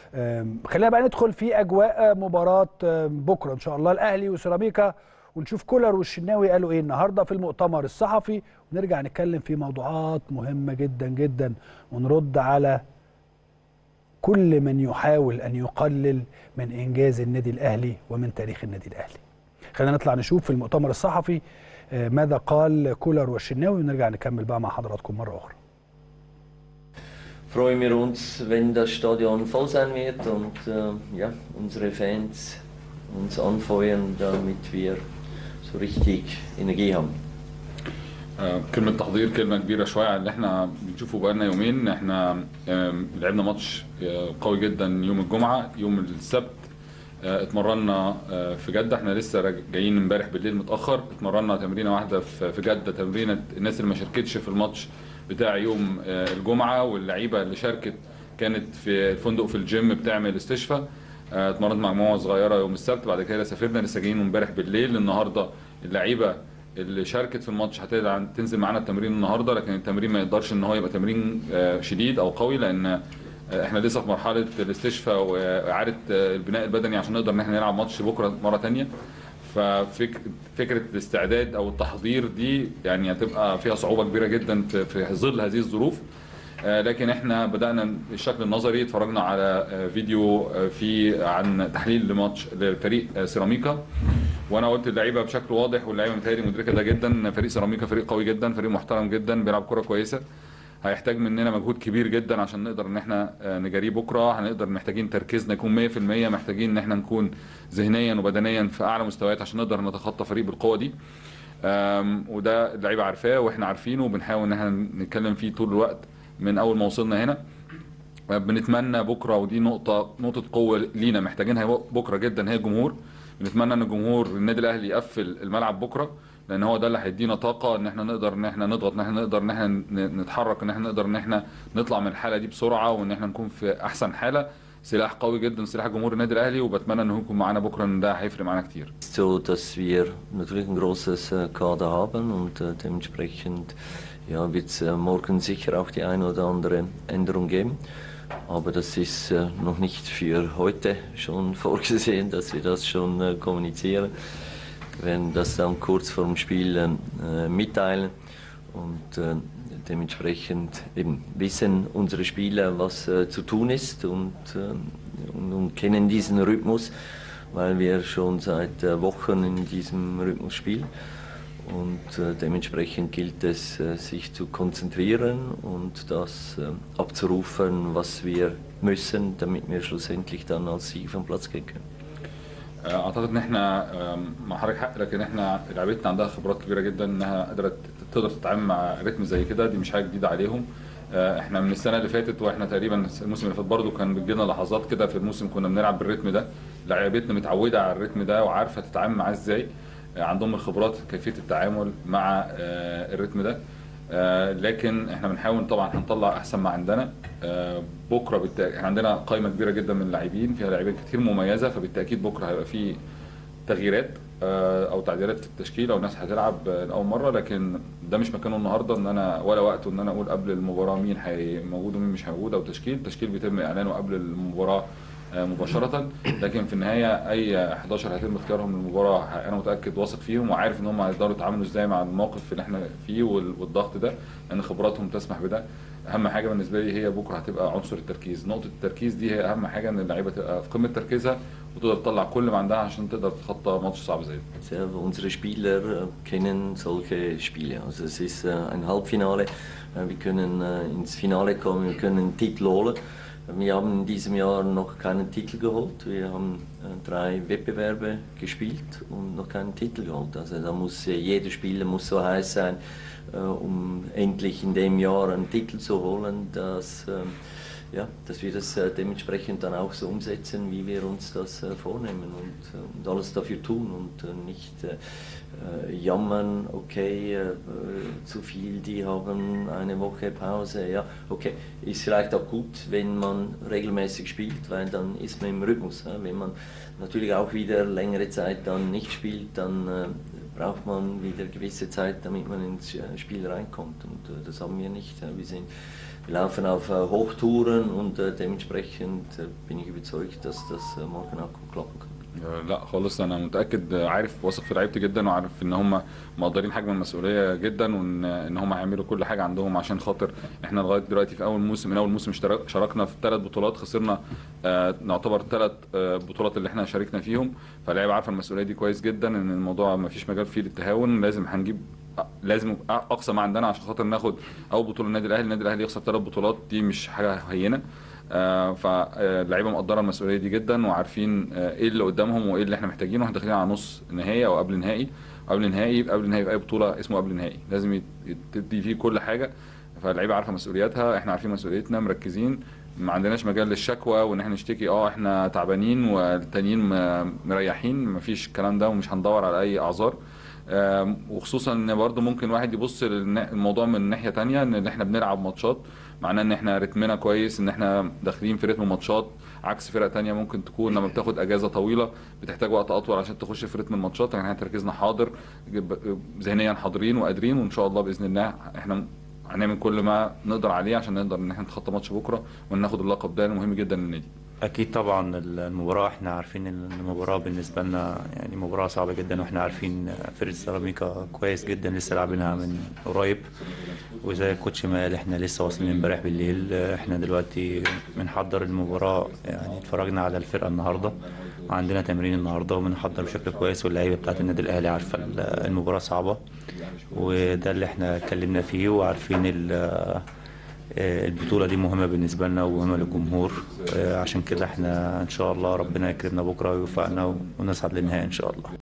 آم، خلينا بقى ندخل في اجواء مباراه آم، بكره ان شاء الله الاهلي وسيراميكا ونشوف كولر والشناوي قالوا ايه النهارده في المؤتمر الصحفي ونرجع نتكلم في موضوعات مهمه جدا جدا ونرد على كل من يحاول ان يقلل من انجاز النادي الاهلي ومن تاريخ النادي الاهلي. خلينا نطلع نشوف في المؤتمر الصحفي آه، ماذا قال كولر والشناوي ونرجع نكمل بقى مع حضراتكم مره اخرى. freuen wir uns, wenn das Stadion voll sein wird und äh, ja, unsere Fans uns anfeuern, damit wir so richtig Energie haben. آه، كلمة تحضير كلمة كبيرة شوية على اللي احنا بنشوفه بقالنا يومين احنا آم، لعبنا ماتش آه، قوي جدا يوم الجمعة يوم السبت آه، اتمرنا آه، في جدة احنا لسه راج- جايين امبارح بالليل متأخر اتمرنا تمرينة واحدة في في جدة تمرينة الناس اللي ما شاركتش في الماتش بتاع يوم آه، الجمعة واللعيبة اللي شاركت كانت في الفندق في الجيم بتعمل استشفاء آه، اتمرنت مع مجموعة صغيرة يوم السبت بعد كده سافرنا لسه جايين امبارح بالليل النهارده اللعيبة اللي شاركت في الماتش هتقدر تنزل معانا التمرين النهارده لكن التمرين ما يقدرش ان هو يبقى تمرين آه، شديد او قوي لان آه، احنا لسه في مرحله الاستشفاء واعاده آه، البناء البدني عشان نقدر ان احنا نلعب ماتش بكره مره تانية ففكره الاستعداد او التحضير دي يعني هتبقى فيها صعوبه كبيره جدا في في ظل هذه الظروف آه، لكن احنا بدانا الشكل النظري اتفرجنا على آه، فيديو آه، في عن تحليل لماتش لفريق آه، سيراميكا وانا قلت اللعيبه بشكل واضح واللعيبه متهيألي مدركه ده جدا ان فريق سيراميكا فريق قوي جدا فريق محترم جدا بيلعب كره كويسه هيحتاج مننا مجهود كبير جدا عشان نقدر ان احنا آه، نجاريه بكره هنقدر محتاجين تركيزنا يكون 100% محتاجين ان احنا نكون ذهنيا وبدنيا في اعلى مستويات عشان نقدر نتخطى فريق بالقوه دي آم، وده اللعيبه عارفاه واحنا عارفينه وبنحاول ان احنا نتكلم فيه طول الوقت من اول ما وصلنا هنا بنتمنى بكره ودي نقطه نقطه قوه لينا محتاجينها بكره جدا هي الجمهور بنتمنى ان الجمهور النادي الاهلي يقفل الملعب بكره لان هو ده اللي هيدينا طاقه ان احنا نقدر ان احنا نضغط ان احنا نقدر ان احنا ن- نتحرك ان احنا نقدر ان احنا نطلع من الحاله دي بسرعه وان احنا نكون في احسن حاله سلاح قوي جدا سلاح جمهور النادي الاهلي وبتمنى ان هو يكون معانا بكره ان ده هيفرق معانا كتير So, dass wir natürlich ein großes äh, Kader haben und äh, dementsprechend ja, wird es äh, morgen sicher auch die eine oder andere Änderung geben. Aber das ist äh, noch nicht für heute schon vorgesehen, dass wir das schon äh, kommunizieren. Wir werden das dann kurz vor dem Spiel ähm, äh, mitteilen und äh, dementsprechend eben wissen unsere Spieler, was äh, zu tun ist und, äh, und, und kennen diesen Rhythmus, weil wir schon seit äh, Wochen in diesem Rhythmus spielen. Und äh, dementsprechend gilt es, äh, sich zu konzentrieren und das äh, abzurufen, was wir müssen, damit wir schlussendlich dann als Sieger vom Platz gehen können. اعتقد ان احنا آم، مع حضرتك حق لكن احنا لعيبتنا عندها خبرات كبيره جدا انها قادره تقدر تتعامل مع رتم زي كده دي مش حاجه جديده عليهم آه، احنا من السنه اللي فاتت واحنا تقريبا الموسم اللي فات برضه كان بتجينا لحظات كده في الموسم كنا بنلعب بالرتم ده لعيبتنا متعوده على الرتم ده وعارفه تتعامل معاه ازاي آه، عندهم الخبرات كيفيه التعامل مع آه، الرتم ده آه، لكن احنا بنحاول طبعا هنطلع احسن ما عندنا آه، بكره بالتاكيد احنا عندنا قائمه كبيره جدا من اللاعبين فيها لاعبين كتير مميزه فبالتاكيد بكره هيبقى في تغييرات آه، او تعديلات في التشكيل او ناس هتلعب آه، لاول مره لكن ده مش مكانه النهارده ان انا ولا وقته ان انا اقول قبل المباراه مين هي موجود ومين مش موجود او تشكيل التشكيل بيتم اعلانه قبل المباراه آه، مباشره لكن في النهايه اي 11 هيتم اختيارهم للمباراه انا متاكد واثق فيهم وعارف ان هم هيقدروا يتعاملوا ازاي مع الموقف اللي احنا فيه وال- والضغط ده لان خبراتهم تسمح بده اهم حاجه بالنسبه لي هي بكره هتبقى عنصر التركيز نقطه التركيز دي هي اهم حاجه ان اللعيبه تبقى في قمه تركيزها وتقدر تطلع كل ما عندها عشان تقدر تتخطى ماتش صعب زي ده Ja, unsere Spieler äh, kennen solche Spiele. Also es ist äh, ein Halbfinale. Äh, Wir können äh, ins Finale kommen, wir können einen Titel holen. Wir haben in diesem Jahr noch keinen Titel geholt. Wir haben äh, drei Wettbewerbe gespielt und noch keinen Titel geholt. Also da muss äh, jeder Spieler muss so heiß sein, äh, um endlich in dem Jahr einen Titel zu holen, dass ähm, ja, dass wir das äh, dementsprechend dann auch so umsetzen, wie wir uns das äh, vornehmen und, äh, und alles dafür tun und äh, nicht äh, äh, jammern, okay, äh, äh, zu viel, die haben eine Woche Pause, ja, okay, ist vielleicht auch gut, wenn man regelmäßig spielt, weil dann ist man im Rhythmus. Ja? Wenn man natürlich auch wieder längere Zeit dann nicht spielt, dann äh, braucht man wieder gewisse Zeit, damit man ins äh, Spiel reinkommt und äh, das haben wir nicht. Ja? Wir sind wir laufen auf äh, Hochtouren und äh, dementsprechend äh, bin ich überzeugt, dass das äh, morgen auch gut klappen kann. لا خالص انا متاكد عارف واثق في لعيبتي جدا وعارف ان هم مقدرين حجم المسؤوليه جدا وان ان هم هيعملوا كل حاجه عندهم عشان خاطر احنا لغايه دلوقتي في اول موسم من اول موسم اشترك- شاركنا في ثلاث بطولات خسرنا آه نعتبر ثلاث آه بطولات اللي احنا شاركنا فيهم فاللعيبه عارفه المسؤوليه دي كويس جدا ان الموضوع ما فيش مجال فيه للتهاون لازم هنجيب لازم اقصى ما عندنا عشان خاطر ناخد اول بطوله النادي الاهلي النادي الاهلي يخسر ثلاث بطولات دي مش حاجه هينه آه، فاللعيبه مقدره المسؤوليه دي جدا وعارفين آه، ايه اللي قدامهم وايه اللي احنا محتاجينه احنا داخلين على نص نهائي او قبل نهائي قبل نهائي قبل نهائي في اي بطوله اسمه قبل نهائي لازم يت- تدي فيه كل حاجه فاللعيبه عارفه مسؤولياتها احنا عارفين مسؤوليتنا مركزين ما عندناش مجال للشكوى وان احنا نشتكي اه احنا تعبانين والتانيين م- مريحين مفيش الكلام ده ومش هندور على اي اعذار آم، وخصوصا ان برضو ممكن واحد يبص للموضوع من ناحيه تانية ان احنا بنلعب ماتشات معناه ان احنا رتمنا كويس ان احنا داخلين في رتم ماتشات عكس فرق تانية ممكن تكون لما بتاخد اجازه طويله بتحتاج وقت اطول عشان تخش في رتم الماتشات يعني احنا تركيزنا حاضر جب- ذهنيا حاضرين وقادرين وان شاء الله باذن الله احنا هنعمل كل ما نقدر عليه عشان نقدر ان احنا نتخطى ماتش بكره وناخد اللقب ده مهم جدا للنادي أكيد طبعا المباراة احنا عارفين إن المباراة بالنسبة لنا يعني مباراة صعبة جدا واحنا عارفين فرقة سيراميكا كويس جدا لسه لاعبينها من قريب وزي الكوتش ما قال احنا لسه واصلين امبارح بالليل احنا دلوقتي بنحضر المباراة يعني اتفرجنا على الفرقة النهاردة وعندنا تمرين النهاردة وبنحضر بشكل كويس واللعيبة بتاعت النادي الأهلي عارفة المباراة صعبة وده اللي احنا اتكلمنا فيه وعارفين ال- البطولة دي مهمة بالنسبة لنا ومهمة للجمهور آه، عشان كده احنا ان شاء الله ربنا يكرمنا بكرة ويوفقنا ونصعد للنهائي ان شاء الله